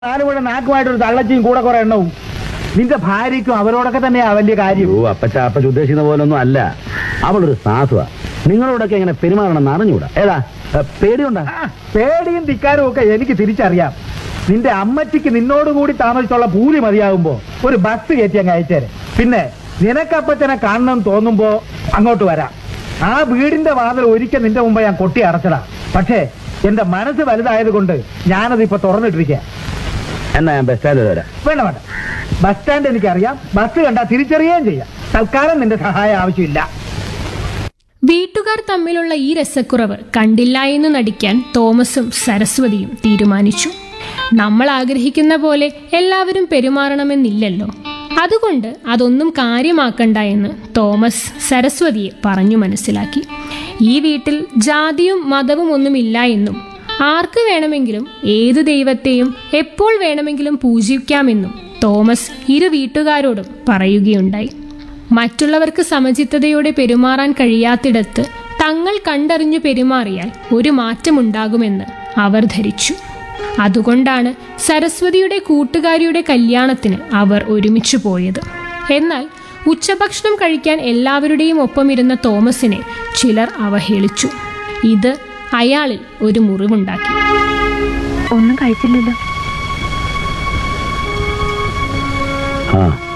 നാലുമുഴ നാക്കുമായിട്ടൊരു തള്ളച്ചിയും കൂടെ കുറെ എണ്ണവും നിന്റെ ഭാര്യയ്ക്കും അവരോടൊക്കെ തന്നെയാ വലിയ കാര്യം അയ്യോ അപ്പച്ച അപ്പച്ച ഉദ്ദേശിക്കുന്ന പോലൊന്നും അല്ല അവളൊരു സാധുവ നിങ്ങളോടൊക്കെ എങ്ങനെ പെരുമാറണം അറിഞ്ഞൂടാ ഏതാ ഏ, പേടിയുണ്ടാ ആ, പേടിയും ധിക്കാരും ഒക്കെ എനിക്ക് തിരിച്ചറിയാം നിന്റെ അമ്മച്ചിക്ക് നിന്നോടുകൂടി താമസിച്ചുള്ള പൂലി മതിയാകുമ്പോ ഒരു ബസ് കയറ്റി അങ്ങ് അയച്ചേരെ പിന്നെ നിനക്കപ്പച്ചനെ കാണണം തോന്നുമ്പോ അങ്ങോട്ട് വരാം ആ വീടിന്റെ വാതിൽ ഒരിക്കൽ നിന്റെ മുമ്പ് ഞാൻ കൊട്ടി അടച്ചതാ പക്ഷേ എന്റെ മനസ്സ് വലുതായത് കൊണ്ട് ഞാനത് ഇപ്പൊ തുറന്നിട്ടിരിക്കുക എന്നാ ഞാൻ ബസ് സ്റ്റാൻഡിൽ വരാം വേണ്ട വേണ്ട ബസ് സ്റ്റാൻഡ് എനിക്കറിയാം ബസ് കണ്ടാ തിരിച്ചറിയുകയും ചെയ്യാം തൽക്കാലം നിന്റെ സഹായം ആവശ്യമില്ല വീട്ടുകാർ തമ്മിലുള്ള ഈ രസക്കുറവ് കണ്ടില്ല എന്ന് നടിക്കാൻ തോമസും സരസ്വതിയും തീരുമാനിച്ചു നമ്മൾ ആഗ്രഹിക്കുന്ന പോലെ എല്ലാവരും പെരുമാറണമെന്നില്ലല്ലോ അതുകൊണ്ട് അതൊന്നും കാര്യമാക്കണ്ട എന്ന് തോമസ് സരസ്വതിയെ പറഞ്ഞു മനസ്സിലാക്കി ഈ വീട്ടിൽ ജാതിയും മതവും ഒന്നുമില്ല എന്നും ആർക്ക് വേണമെങ്കിലും ഏത് ദൈവത്തെയും എപ്പോൾ വേണമെങ്കിലും പൂജിക്കാമെന്നും തോമസ് ഇരു വീട്ടുകാരോടും പറയുകയുണ്ടായി മറ്റുള്ളവർക്ക് സമചിത്തതയോടെ പെരുമാറാൻ കഴിയാത്തിടത്ത് തങ്ങൾ കണ്ടറിഞ്ഞു പെരുമാറിയാൽ ഒരു മാറ്റമുണ്ടാകുമെന്ന് അവർ ധരിച്ചു അതുകൊണ്ടാണ് സരസ്വതിയുടെ കൂട്ടുകാരിയുടെ കല്യാണത്തിന് അവർ ഒരുമിച്ചു പോയത് എന്നാൽ ഉച്ചഭക്ഷണം കഴിക്കാൻ എല്ലാവരുടെയും ഒപ്പമിരുന്ന തോമസിനെ ചിലർ അവഹേളിച്ചു ഇത് അയാളിൽ ഒരു മുറിവുണ്ടാക്കി ഒന്നും കഴിച്ചില്ലല്ലോ ആ